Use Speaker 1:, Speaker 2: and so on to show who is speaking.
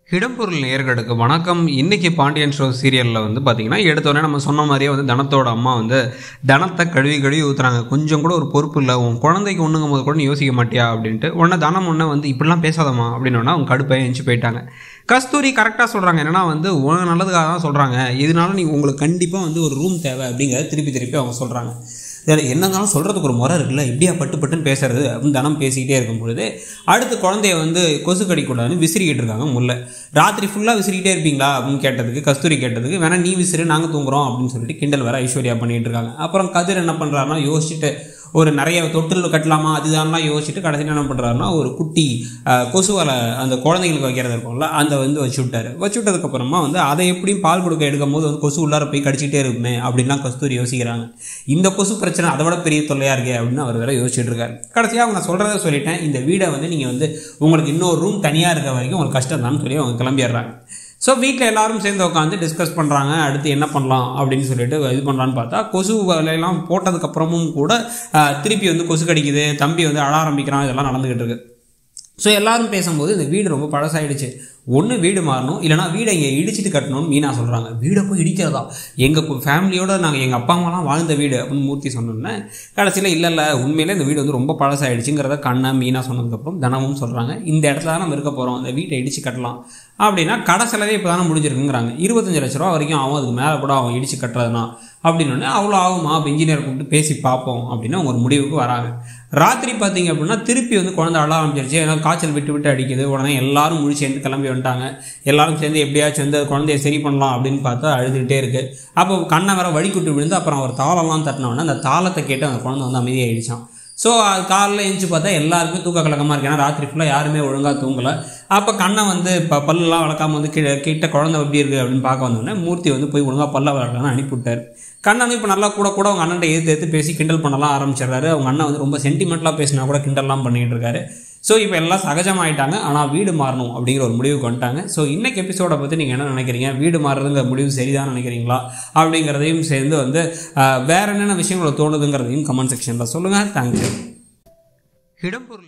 Speaker 1: இடம்பொருள் நேயர்களுக்கு வணக்கம் இன்னைக்கு பாண்டியன் ஷோ சீரியலில் வந்து பார்த்தீங்கன்னா எடுத்தோடனே நம்ம சொன்ன மாதிரியே வந்து தனத்தோட அம்மா வந்து தனத்தை கழுவி கழுவி ஊற்றுறாங்க கொஞ்சம் கூட ஒரு பொறுப்பு இல்லை உன் குழந்தைக்கு ஒன்றுங்கும் போது கூட நீ யோசிக்க மாட்டியா அப்படின்ட்டு உடனே தனம் ஒன்று வந்து இப்படிலாம் பேசாதம்மா அப்படின்னோன்னா அவங்க கடுப்பை எழுந்து போயிட்டாங்க கஸ்தூரி கரெக்டாக சொல்கிறாங்க என்னன்னா வந்து உனக்கு நல்லதுக்காக தான் சொல்கிறாங்க இதனால நீ உங்களுக்கு கண்டிப்பாக வந்து ஒரு ரூம் தேவை அப்படிங்கிறத திருப்பி திருப்பி அவங்க சொல்கிறாங்க இதில் என்ன இருந்தாலும் சொல்கிறதுக்கு ஒரு முறை இருக்குல்ல எப்படியா பட்டு பட்டுன்னு பேசுறது அப்படின்னு தனம் பேசிக்கிட்டே இருக்கும் பொழுது அடுத்து குழந்தைய வந்து கொசு கடிக்கூடாதுன்னு விசிறிக்கிட்டு இருக்காங்க முல்லை ராத்திரி ஃபுல்லாக விசிறிக்கிட்டே இருப்பீங்களா அப்படின்னு கேட்டதுக்கு கஸ்தூரி கேட்டதுக்கு வேணா நீ விசிறு நாங்கள் தூங்குறோம் அப்படின்னு சொல்லிட்டு கிண்டல் வேற ஐஸ்வர்யா பண்ணிட்டு இருக்காங்க அப்புறம் கதிர் என்ன பண்ணுறாருன்னா யோசிச்சுட்டு ஒரு நிறைய தொட்டில் கட்டலாமா அதுதான்லாம் யோசிச்சுட்டு கடைசியில் என்ன பண்ணுறாருன்னா ஒரு குட்டி அஹ், கொசு வலை அந்த குழந்தைங்களுக்கு வைக்கிறது இருக்கும்ல அந்த வந்து வச்சு விட்டாரு வச்சு விட்டதுக்கப்புறமா வந்து அதை எப்படியும் பால் கொடுக்க எடுக்கும் போது வந்து கொசு உள்ளார போய் கடிச்சிட்டே இருக்குமே அப்படின்லாம் கஸ்தூரி யோசிக்கிறாங்க இந்த கொசு பிரச்சனை அதை விட பெரிய தொல்லையாக இருக்கே அப்படின்னு அவர் வேற யோசிச்சுட்டு இருக்காரு கடைசியாக அவங்க சொல்கிறத சொல்லிட்டேன் இந்த வீடை வந்து நீங்கள் வந்து உங்களுக்கு இன்னொரு ரூம் தனியாக இருக்க வரைக்கும் உங்களுக்கு கஷ்டம் தான் சொல்லி அவங்க கிளம்பிடுறாங்க ஸோ வீட்டில் எல்லாரும் சேர்ந்து உட்காந்து டிஸ்கஸ் பண்ணுறாங்க அடுத்து என்ன பண்ணலாம் அப்படின்னு சொல்லிட்டு இது பண்ணலான்னு பார்த்தா கொசு வலையெல்லாம் போட்டதுக்கப்புறமும் கூட ஆஹ், திருப்பி வந்து கொசு கடிக்குது தம்பி வந்து அழ ஆரம்பிக்கிறான் இதெல்லாம் நடந்துக்கிட்டு இருக்கு ஸோ எல்லாரும் பேசும்போது இந்த வீடு ரொம்ப பழசாயிடுச்சு ஒன்று வீடு மாறணும் இல்லைனா வீடை இங்கே இடிச்சிட்டு கட்டணும்னு மீனா சொல்கிறாங்க வீடை போய் இடிக்கிறதா எங்கள் ஃபேமிலியோட நாங்கள் எங்கள் அப்பா அம்மாலாம் வாழ்ந்த வீடு அப்படின்னு மூர்த்தி சொன்னோன்னே கடைசியில் இல்லை இல்லை உண்மையிலே இந்த வீடு வந்து ரொம்ப பழசாயிடுச்சுங்கிறத கண்ணை மீனா சொன்னதுக்கப்புறம் தனமும் சொல்கிறாங்க இந்த இடத்துல தான் நம்ம இருக்க போகிறோம் அந்த வீட்டை இடிச்சு கட்டலாம் அப்படின்னா கடை செலவே இப்போ தானே முடிஞ்சிருக்குங்கிறாங்க இருபத்தஞ்சு லட்ச ரூபா வரைக்கும் ஆகும் அதுக்கு மேலே கூட அவன் இடிச்சு கட்டுறதுனா அப்படின்னு அவ்வளோ ஆகுமா அப்போ இன்ஜினியர் கூப்பிட்டு பேசி பார்ப்போம் அப்படின்னு அவங்க ஒரு முடிவுக்கு வராங்க ராத்திரி பார்த்தீங்க அப்படின்னா திருப்பி வந்து குழந்தை அழ ஆரம்பிச்சிருச்சு ஏன்னா காய்ச்சல் விட்டு விட்டு அடிக்குது உடனே எல்லாரும் முழி சேர்ந்து கிளம்பி வந்துட்டாங்க எல்லாரும் சேர்ந்து எப்படியாச்சும் வந்து அந்த குழந்தைய சரி பண்ணலாம் அப்படின்னு பார்த்தா அழுதுகிட்டே இருக்கு அப்போ கண்ணை வேற வடிக்குட்டு விழுந்து அப்புறம் ஒரு தாளம்லாம் தட்டினோடனே அந்த தாளத்தை கேட்டு அந்த குழந்தை வந்து அமைதியாகிடுச்சான் ஸோ அது காலைல எழுந்துச்சு பார்த்தா எல்லாருக்குமே தூக்க கலக்கமாக இருக்கு ஏன்னா ராத்திரி ஃபுல்லாக யாருமே ஒழுங்காக தூங்கலை அப்போ கண்ணை வந்து இப்போ பல்லெல்லாம் வளர்க்காம வந்து கிட்ட கிட்ட குழந்தை எப்படி இருக்குது அப்படின்னு பார்க்க வந்தோடனே மூர்த்தி வந்து போய் ஒழுங்காக பல்ல வளர்க்கலாம்னு அனுப்பிவிட்டார் கண்ணன் வந்து இப்போ நல்லா கூட கூட அவங்க அண்ணன் எதிர்த்து எடுத்து பேசி கிண்டல் பண்ணலாம் ஆரம்பிச்சிடுறாரு அவங்க அண்ணன் வந்து ரொம்ப சென்டிமெண்ட்லாம் பேசினா கூட கிண்டல்லாம் பண்ணிட்டு இருக்காரு ஸோ இப்போ எல்லாம் சகஜமாயிட்டாங்க ஆனால் வீடு மாறணும் அப்படிங்கிற ஒரு முடிவுக்கு வந்துட்டாங்க ஸோ இன்னைக்கு எபிசோடை பற்றி நீங்கள் என்ன நினைக்கிறீங்க வீடு மாறுறதுங்கிற முடிவு சரிதான் நினைக்கிறீங்களா அப்படிங்கிறதையும் சேர்ந்து வந்து ஆஹ், வேற என்னென்ன விஷயங்களை தோணுதுங்கிறதையும் கமெண்ட் செக்ஷனில் சொல்லுங்கள் தேங்க்யூ இடம்பொருள்